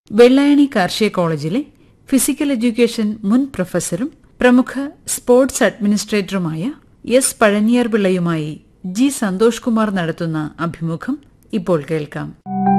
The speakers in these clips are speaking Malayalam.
വെള്ളായണി കാർഷിക കോളേജിലെ ഫിസിക്കൽ എഡ്യൂക്കേഷൻ മുൻ പ്രൊഫസറും പ്രമുഖ സ്പോർട്സ് അഡ്മിനിസ്ട്രേറ്ററുമായ എസ് പഴനിയാർ പിള്ളയുമായി ജി സന്തോഷ് കുമാർ നടത്തുന്ന അഭിമുഖം ഇപ്പോൾ കേൾക്കാം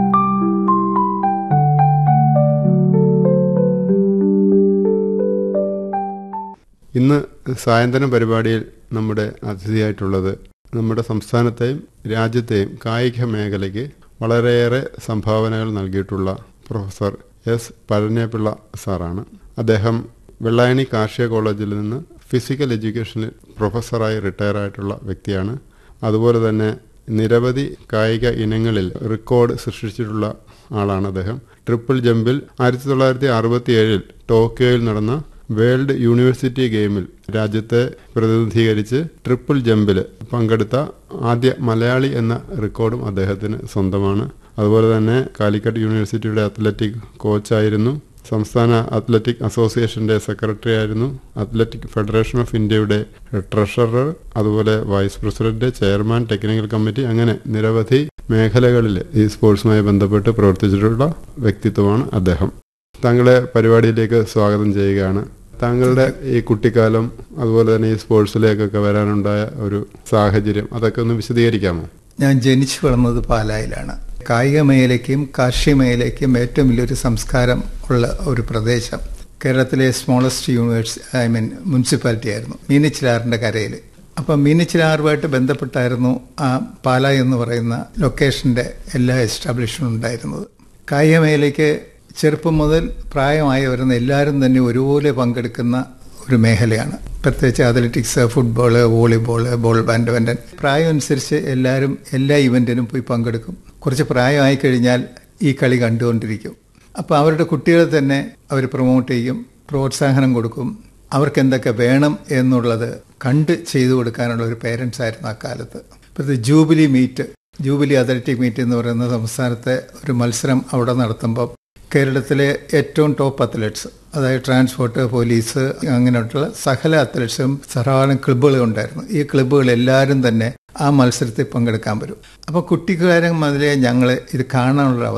ഇന്ന് സായന്തനം പരിപാടിയിൽ നമ്മുടെ അതിഥിയായിട്ടുള്ളത് നമ്മുടെ സംസ്ഥാനത്തെയും രാജ്യത്തെയും കായിക മേഖലയ്ക്ക് വളരെയേറെ സംഭാവനകൾ നൽകിയിട്ടുള്ള പ്രൊഫസർ എസ് പഴനിയപിള്ള സാറാണ് അദ്ദേഹം വെള്ളായണി കാർഷിക കോളേജിൽ നിന്ന് ഫിസിക്കൽ എഡ്യൂക്കേഷനിൽ പ്രൊഫസറായി റിട്ടയർ ആയിട്ടുള്ള വ്യക്തിയാണ് അതുപോലെ തന്നെ നിരവധി കായിക ഇനങ്ങളിൽ റെക്കോർഡ് സൃഷ്ടിച്ചിട്ടുള്ള ആളാണ് അദ്ദേഹം ട്രിപ്പിൾ ജമ്പിൽ ആയിരത്തി തൊള്ളായിരത്തി അറുപത്തി ഏഴിൽ ടോക്കിയോയിൽ നടന്ന വേൾഡ് യൂണിവേഴ്സിറ്റി ഗെയിമിൽ രാജ്യത്തെ പ്രതിനിധീകരിച്ച് ട്രിപ്പിൾ ജമ്പിൽ പങ്കെടുത്ത ആദ്യ മലയാളി എന്ന റെക്കോർഡും അദ്ദേഹത്തിന് സ്വന്തമാണ് അതുപോലെ തന്നെ കാലിക്കറ്റ് യൂണിവേഴ്സിറ്റിയുടെ അത്ലറ്റിക് കോച്ചായിരുന്നു സംസ്ഥാന അത്ലറ്റിക് അസോസിയേഷന്റെ സെക്രട്ടറി ആയിരുന്നു അത്ലറ്റിക് ഫെഡറേഷൻ ഓഫ് ഇന്ത്യയുടെ ട്രഷറർ അതുപോലെ vice president chairman technical committee അങ്ങനെ നിരവധി മേഖലകളിൽ ഈ സ്പോർട്സുമായി ബന്ധപ്പെട്ട് പ്രവർത്തിച്ചിട്ടുള്ള വ്യക്തിത്വമാണ് അദ്ദേഹം താങ്കളെ പരിപാടിയിലേക്ക് സ്വാഗതം ചെയ്യുകയാണ് താങ്കളുടെ ഈ കുട്ടിക്കാലം അതുപോലെ തന്നെ ഈ സ്പോർട്സിലേക്കൊക്കെ വരാനുണ്ടായ ഒരു സാഹചര്യം അതൊക്കെ ഒന്ന് വിശദീകരിക്കാമോ ഞാൻ ജനിച്ചു വളർന്നത് പാലായിലാണ് കായിക മേഖലയ്ക്കും കാർഷിക മേഖലയ്ക്കും ഏറ്റവും വലിയൊരു സംസ്കാരം ഉള്ള ഒരു പ്രദേശം കേരളത്തിലെ smallest universe I mean municipality ആയിരുന്നു മീനച്ചിലാറിന്റെ കരയിൽ അപ്പം മീനച്ചിലാറുമായിട്ട് ബന്ധപ്പെട്ടായിരുന്നു ആ പാല എന്ന് പറയുന്ന ലൊക്കേഷന്റെ എല്ലാ എസ്റ്റാബ്ലിഷ്മെന്റും ഉണ്ടായിരുന്നത് കായിക മേഖലയ്ക്ക് ചെറുപ്പം മുതൽ പ്രായമായി വരുന്ന എല്ലാവരും തന്നെ ഒരുപോലെ പങ്കെടുക്കുന്ന ഒരു മേഖലയാണ് പ്രത്യേകിച്ച് athletics football volleyball ball badminton പ്രായം അനുസരിച്ച് എല്ലാവരും എല്ലാ ഇവന്റിനും പോയി പങ്കെടുക്കും കുറച്ച് പ്രായമായി കഴിഞ്ഞാൽ ഈ കളി കണ്ടുകൊണ്ടിരിക്കും അപ്പോൾ അവരുടെ കുട്ടികളെ തന്നെ അവർ പ്രൊമോട്ട് ചെയ്യും പ്രോത്സാഹനം കൊടുക്കും അവർക്ക് എന്തൊക്കെ വേണം എന്നുള്ളത് കണ്ട് ചെയ്തു കൊടുക്കാനുള്ള ഒരു പേരൻസ് ആയിരുന്നു അക്കാലത്ത് പ്രത്യേകിച്ച് jubilee meet jubilee athletic meet എന്ന് പറയുന്ന സംസ്ഥാനത്തെ ഒരു മത്സരം അവിടെ നടത്തുമ്പോൾ കേരളത്തിലെ ഏറ്റവും ടോപ്പ് അത്ലറ്റ്സ് അതായത് ട്രാൻസ്പോർട്ട് പോലീസ് അങ്ങനെയുള്ള സകല അത്ലറ്റ്സും ധാരാളം ക്ലബ്ബുകൾ ഉണ്ടായിരുന്നു ഈ ക്ലബ്ബുകൾ എല്ലാവരും തന്നെ ആ മത്സരത്തിൽ പങ്കെടുക്കാൻ വരും അപ്പോൾ കുട്ടിക്കാലം മുതലേ ഞങ്ങൾ ഇത് കാണാനുള്ള